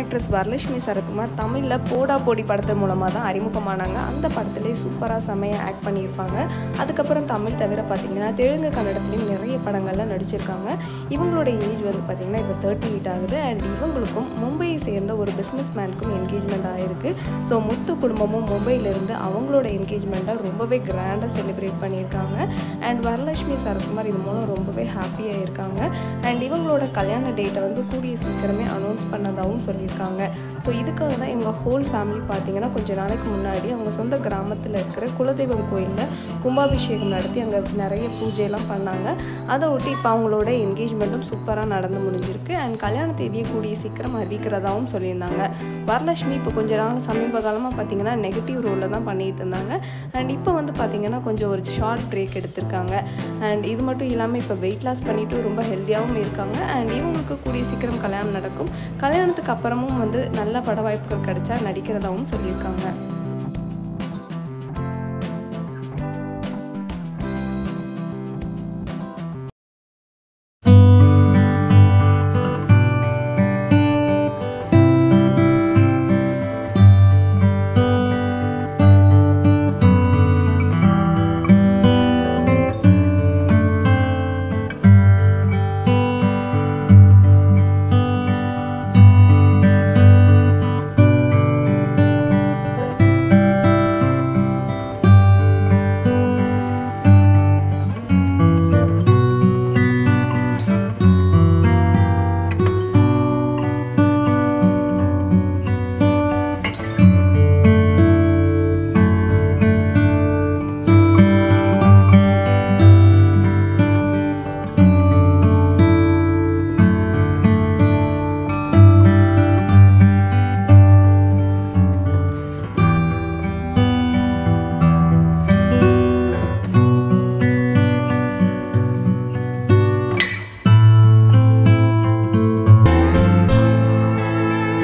actress Varalakshmi Sarathkumar தமிழில் போடா போடி படத்தின் மூலமாக தான் அறிமுகமானாங்க அந்த படத்திலே சூப்பராக செமையாக ஆக்ட் பண்ணியிருப்பாங்க அதுக்கப்புறம் தமிழ் தவிர பார்த்தீங்கன்னா தெலுங்கு கன்னடத்துலையும் நிறைய படங்கள்ல நடிச்சிருக்காங்க இவங்களோட ஏஜ் வந்து பார்த்தீங்கன்னா இப்போ தேர்ட்டி எயிட் ஆகுது அண்ட் இவங்களுக்கும் மும்பையை சேர்ந்த ஒரு பிஸ்னஸ் மேனுக்கும் என்கேஜ்மெண்ட் ஆயிருக்கு ஸோ முத்து குடும்பமும் மும்பையிலேருந்து அவங்களோட என்கேஜ்மெண்ட்டை ரொம்பவே கிராண்டாக செலிப்ரேட் பண்ணியிருக்காங்க அண்ட் வரலட்சுமி சரத்குமார் இது மூலம் ரொம்பவே ஹாப்பியாக இருக்காங்க அண்ட் இவங்களோட கல்யாண டேட்டை வந்து கூடிய சீக்கிரமே அனௌன்ஸ் பண்ணதாகவும் சொல்லியிருக்காங்க ஸோ இதுக்காக தான் இவங்க ஹோல் ஃபேமிலி பார்த்தீங்கன்னா கொஞ்ச நாளைக்கு முன்னாடி அவங்க சொந்த கிராமத்தில் இருக்கிற குலதெய்வம் கோயிலில் கும்பாபிஷேகம் நடத்தி அங்கே நிறைய பூஜையெல்லாம் பண்ணாங்க அதை ஒட்டி இப்போ அவங்களோட என்கேஜ்மெண்ட்டும் சூப்பராக நடந்து முடிஞ்சிருக்கு அண்ட் கல்யாண தேதியை கூடிய சீக்கிரம் அறிவிக்கிறதாவும் சொல்லியிருந்தாங்க வரலட்சுமி இப்போ கொஞ்ச நாள் சமீப காலமாக பார்த்தீங்கன்னா நெகட்டிவ் ரோலில் தான் பண்ணிட்டு இருந்தாங்க அண்ட் இப்போ வந்து பார்த்தீங்கன்னா கொஞ்சம் ஒரு ஷார்ட் பிரேக் எடுத்திருக்காங்க அண்ட் இது மட்டும் இல்லாமல் இப்போ வெயிட் லாஸ் பண்ணிட்டு ரொம்ப ஹெல்த்தியாகவும் இருக்காங்க அண்ட் இவங்களுக்கு கூடிய சீக்கிரம் கல்யாணம் நடக்கும் கல்யாணத்துக்கு அப்புறமும் வந்து நல்ல பட வாய்ப்புகள் கிடைச்சா நடிக்கிறதாவும் சொல்லியிருக்காங்க